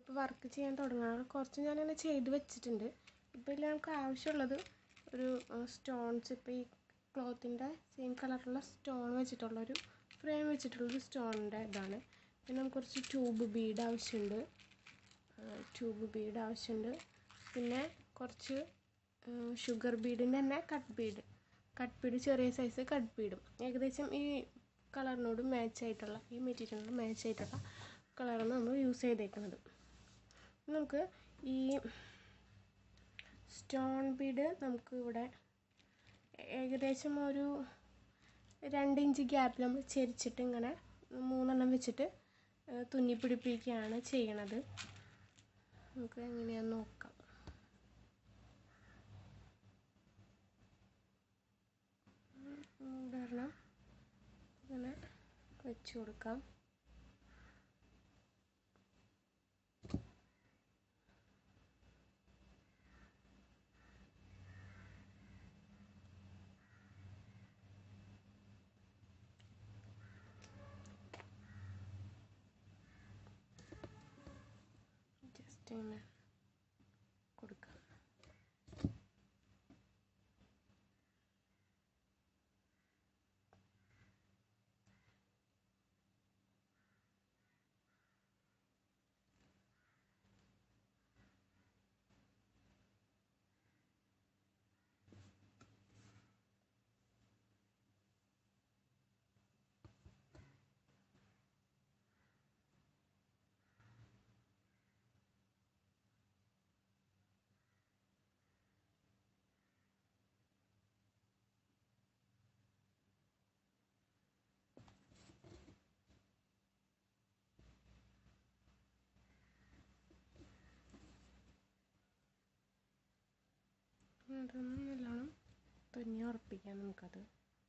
ഇപ്പോൾ വർക്ക് ചെയ്യാൻ തുടങ്ങണം കുറച്ച് ഞാനങ്ങനെ ചെയ്ത് വെച്ചിട്ടുണ്ട് ഇപ്പോൾ ഇതിൽ നമുക്ക് ആവശ്യമുള്ളത് ഒരു സ്റ്റോൺസ് ഇപ്പോൾ ഈ ക്ലോത്തിൻ്റെ സെയിം കളറുള്ള സ്റ്റോൺ വെച്ചിട്ടുള്ളൊരു ഫ്രെയിം വെച്ചിട്ടുള്ളൊരു സ്റ്റോണിൻ്റെ ഇതാണ് പിന്നെ നമുക്ക് കുറച്ച് ട്യൂബ് ബീഡ് ആവശ്യമുണ്ട് ട്യൂബ് ബീഡ് ആവശ്യമുണ്ട് പിന്നെ കുറച്ച് ഷുഗർ ബീഡിൻ്റെ തന്നെ കട്ട് ബീഡ് കട്ട് ബീഡ് ചെറിയ സൈസ് കട്ട് ബീഡും ഏകദേശം ഈ കളറിനോട് മാച്ച് ആയിട്ടുള്ള ഈ മെറ്റീരിയലിനോട് മാച്ച് ആയിട്ടുള്ള കളറാണ് നമ്മൾ യൂസ് ചെയ്തേക്കുന്നത് നമുക്ക് ഈ സ്റ്റോൺ ബീഡ് നമുക്ക് ഇവിടെ ഏകദേശം ഒരു രണ്ട് ഇഞ്ച് ഗ്യാപ്പിൽ നമ്മൾ ചെരിച്ചിട്ട് ഇങ്ങനെ മൂന്നെണ്ണം വെച്ചിട്ട് ഏഹ് തുന്നി പിടിപ്പിക്കുകയാണ് ചെയ്യണത് നമുക്ക് എങ്ങനെയാന്ന് നോക്കാം ഉദാഹരണം ഇങ്ങനെ വെച്ച് കൊടുക്കാം ജസ്റ്റ് ഇങ്ങനെ കൊടുക്കാം അതൊന്ന് നല്ലോണം തുന്നി ഉറപ്പിക്കാം നമുക്കത്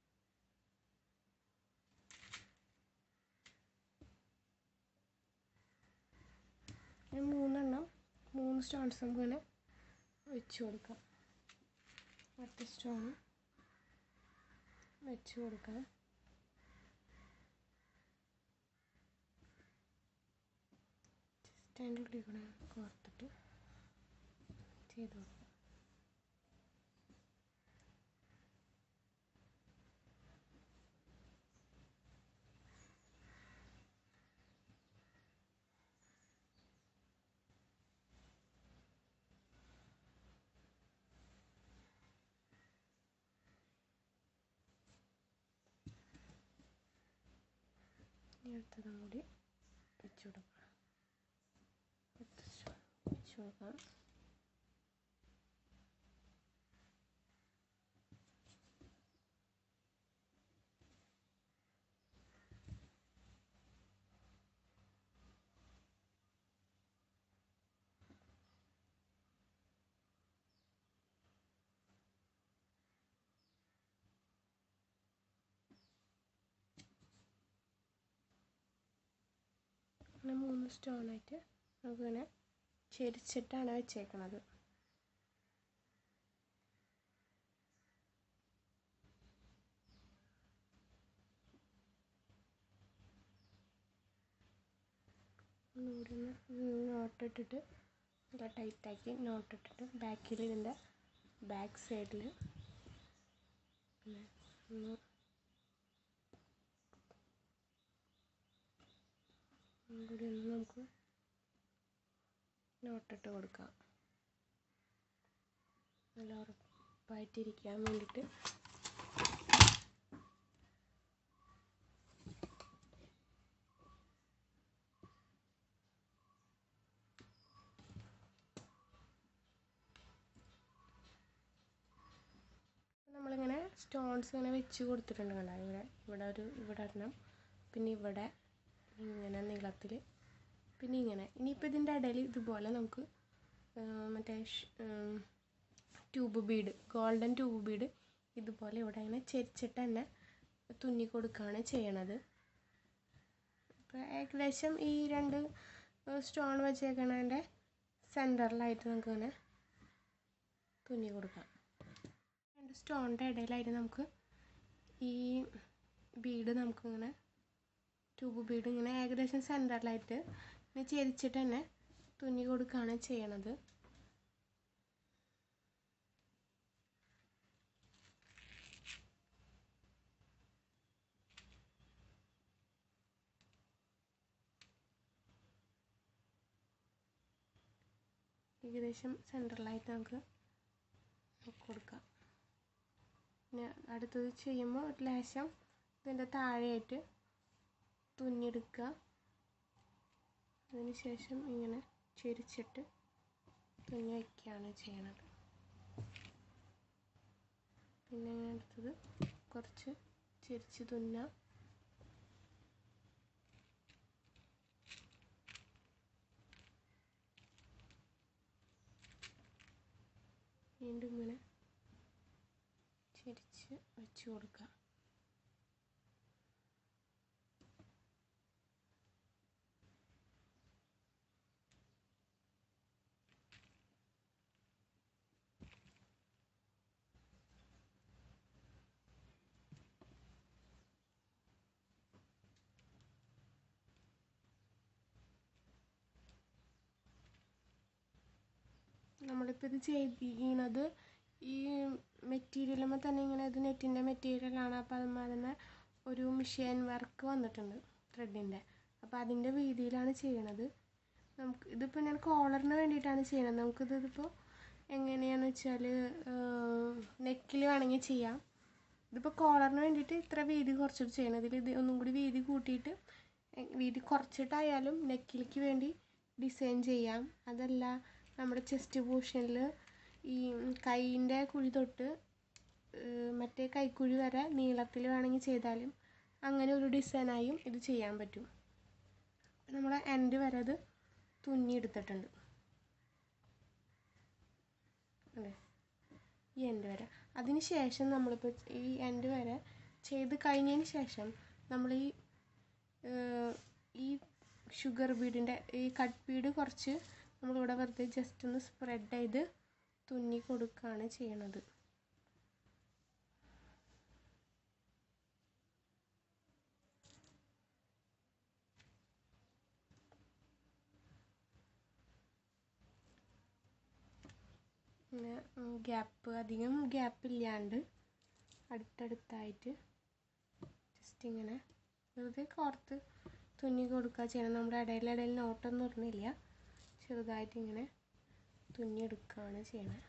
ഈ മൂന്നെണ്ണം മൂന്ന് സ്റ്റോൺസ് നമുക്കിങ്ങനെ വെച്ച് കൊടുക്കാം മറ്റേ സ്റ്റോൺ വെച്ച് കൊടുക്കാം ജസ്റ്റ് അതിൻ്റെ ഉള്ളിൽ കൂടെ കോർത്തിട്ട് ചെയ്ത് കൊടുക്കാം ഇനി അടുത്തതും കൂടി വെച്ച് കൊടുക്കാം വെച്ച് കൊടുക്കാം അങ്ങനെ മൂന്ന് സ്റ്റോണായിട്ട് നമുക്കിങ്ങനെ ചെരിച്ചിട്ടാണ് വെച്ചേക്കണത് ഒന്നുകൂടി ഒന്ന് നോട്ടിട്ടിട്ട് നല്ല ടൈറ്റാക്കി നോട്ടിട്ടിട്ട് ബാക്കിൽ ഇതിൻ്റെ ബാക്ക് സൈഡിൽ പിന്നെ ഒന്ന് കൂടി ഒന്ന് നമുക്ക് നോട്ടിട്ട് കൊടുക്കാം നല്ല ഉറപ്പായിട്ടിരിക്കാൻ വേണ്ടിയിട്ട് നമ്മളിങ്ങനെ സ്റ്റോൺസ് ഇങ്ങനെ വെച്ച് കൊടുത്തിട്ടുണ്ട് കണ്ടോ ഇവിടെ ഇവിടെ ഒരു ഇവിടെ ഒരെണ്ണം പിന്നെ ഇവിടെ ഇങ്ങനെ നീളത്തിൽ പിന്നെ ഇങ്ങനെ ഇനിയിപ്പോൾ ഇതിൻ്റെ ഇടയിൽ ഇതുപോലെ നമുക്ക് ആ, മറ്റേ tube bead golden tube bead ഇതുപോലെ ഇവിടെ ഇങ്ങനെ ചെരിച്ചിട്ട് തന്നെ തുന്നി കൊടുക്കുകയാണ് ചെയ്യണത് ഇപ്പോൾ ഏകദേശം ഈ രണ്ട് സ്റ്റോൺ വെച്ചേക്കണതിൻ്റെ സെൻറ്ററിലായിട്ട് നമുക്കിങ്ങനെ തുന്നി കൊടുക്കാം രണ്ട് സ്റ്റോണിൻ്റെ ഇടയിലായിട്ട് നമുക്ക് ഈ ബീഡ് നമുക്കിങ്ങനെ ട്യൂബ് ബീഡ് ഇങ്ങനെ ഏകദേശം സെൻറ്ററിലായിട്ട് ഇങ്ങനെ ചെരിച്ചിട്ട് തന്നെ തുന്നി കൊടുക്കുകയാണ് ചെയ്യണത് ഏകദേശം സെൻറ്ററിലായിട്ട് നമുക്ക് കൊടുക്കാം പിന്നെ അടുത്തത് ചെയ്യുമ്പോൾ ഒരു ലേശം ഇതിൻ്റെ താഴെയായിട്ട് തുന്നിയെടുക്കുക അതിന് ശേഷം ഇങ്ങനെ ചെരിച്ചിട്ട് തുന്നി വയ്ക്കുകയാണ് ചെയ്യണത് പിന്നെ ഇങ്ങനെ അടുത്തത് കുറച്ച് ചെരിച്ച് തുന്നുക വീണ്ടും ഇങ്ങനെ ചെരിച്ച് വെച്ച് കൊടുക്കുക നമ്മളിപ്പോൾ ഇത് ചെയ്യണത് ഈ മെറ്റീരിയലുമ്പോൾ തന്നെ ഇങ്ങനെ ഇത് നെറ്റിൻ്റെ മെറ്റീരിയലാണ് അപ്പോൾ അതുമ്പോൾ തന്നെ ഒരു മിഷ്യൻ വർക്ക് വന്നിട്ടുണ്ട് ത്രെഡിൻ്റെ അപ്പോൾ അതിൻ്റെ വീതിയിലാണ് ചെയ്യണത് നമുക്ക് ഇതിപ്പോൾ ഞാൻ കോളറിന് വേണ്ടിയിട്ടാണ് ചെയ്യണത് നമുക്കിത് ഇതിപ്പോൾ എങ്ങനെയാണെന്ന് വെച്ചാൽ നെക്കിൽ വേണമെങ്കിൽ ചെയ്യാം ഇതിപ്പോൾ കോളറിന് വേണ്ടിയിട്ട് ഇത്ര വീതി കുറച്ചിട്ട് ചെയ്യണം ഇതിൽ ഇത് ഒന്നും കൂടി വീതി കൂട്ടിയിട്ട് വീതി കുറച്ചിട്ടായാലും നെക്കിലേക്ക് വേണ്ടി ഡിസൈൻ ചെയ്യാം അതല്ല നമ്മുടെ ചെസ്റ്റ് പോർഷനിൽ ഈ കൈയിൻ്റെ കുഴി തൊട്ട് മറ്റേ കൈക്കുഴി വരെ നീളത്തിൽ വേണമെങ്കിൽ ചെയ്താലും അങ്ങനെ ഒരു ഡിസൈനായും ഇത് ചെയ്യാൻ പറ്റും നമ്മൾ എൻഡ് വരെ അത് തുന്നി എടുത്തിട്ടുണ്ട് അല്ലേ ഈ എൻഡ് വരെ അതിന് ശേഷം നമ്മളിപ്പോൾ ഈ എൻഡ് വരെ ചെയ്ത് കഴിഞ്ഞതിന് ശേഷം നമ്മൾ ഈ ഈ ഷുഗർ ബീഡിൻ്റെ ഈ കട്ട് ബീഡ് കുറച്ച് നമ്മളിവിടെ വെറുതെ ജസ്റ്റ് ഒന്ന് സ്പ്രെഡ് ചെയ്ത് തുന്നി കൊടുക്കുകയാണ് ചെയ്യണത് പിന്നെ ഗ്യാപ്പ് അധികം ഗ്യാപ്പ് ഇല്ലാണ്ട് അടുത്തടുത്തായിട്ട് ജസ്റ്റ് ഇങ്ങനെ വെറുതെ കോർത്ത് തുന്നി കൊടുക്കുക ചെയ്യണം നമ്മുടെ ഇടയിലിടയിൽ നോട്ടൊന്നും ഇടുന്നില്ല ചെറുതായിട്ട് ഇങ്ങനെ തുന്നിയെടുക്കുകയാണ് ചെയ്യണത്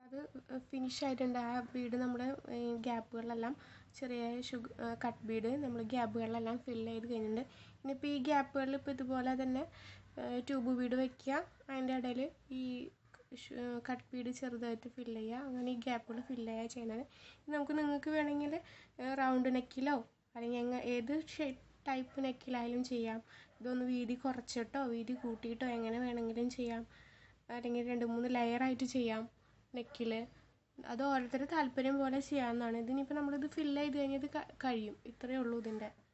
അത് ഫിനിഷ് ആയിട്ടുണ്ട് ആ ബീഡ് നമ്മൾ ഗ്യാപ്പുകളിലെല്ലാം ചെറിയ ഷുഗർ കട്ട് ബീഡ് നമ്മൾ ഗ്യാപ്പുകളിലെല്ലാം ഫില്ല് ചെയ്ത് കഴിഞ്ഞിട്ടുണ്ട് ഇനിയിപ്പോൾ ഈ ഗ്യാപ്പുകളിൽ ഇപ്പോൾ ഇതുപോലെ തന്നെ ട്യൂബ് ബീഡ് വയ്ക്കുക അതിൻ്റെ ഇടയിൽ ഈ കട്ട് ബീഡ് ചെറുതായിട്ട് ഫില്ല് ചെയ്യുക അങ്ങനെ ഈ ഗ്യാപ്പുകൾ ഫില്ല് ചെയ്യുക ചെയ്യുന്നത് ഇനി നമുക്ക് നിങ്ങൾക്ക് വേണമെങ്കിൽ റൗണ്ട് നെക്കിലോ അല്ലെങ്കിൽ എങ്ങനെ ഏത് ഷേപ്പ് ടൈപ്പ് നെക്കിലായാലും ചെയ്യാം ഇതൊന്ന് വീതി കുറച്ചിട്ടോ വീതി കൂട്ടിയിട്ടോ എങ്ങനെ വേണമെങ്കിലും ചെയ്യാം അല്ലെങ്കിൽ രണ്ട് മൂന്ന് ലെയറായിട്ട് ചെയ്യാം നെക്കിൽ അത് ഓരോരുത്തരുടെ താല്പര്യം പോലെ ചെയ്യാവുന്നതാണ് ഇതിനിപ്പോൾ നമ്മളിത് ഫില്ല് ചെയ്ത് കഴിഞ്ഞത് കഴിയും ഇത്രയേ ഉള്ളൂ ഇതിൻ്റെ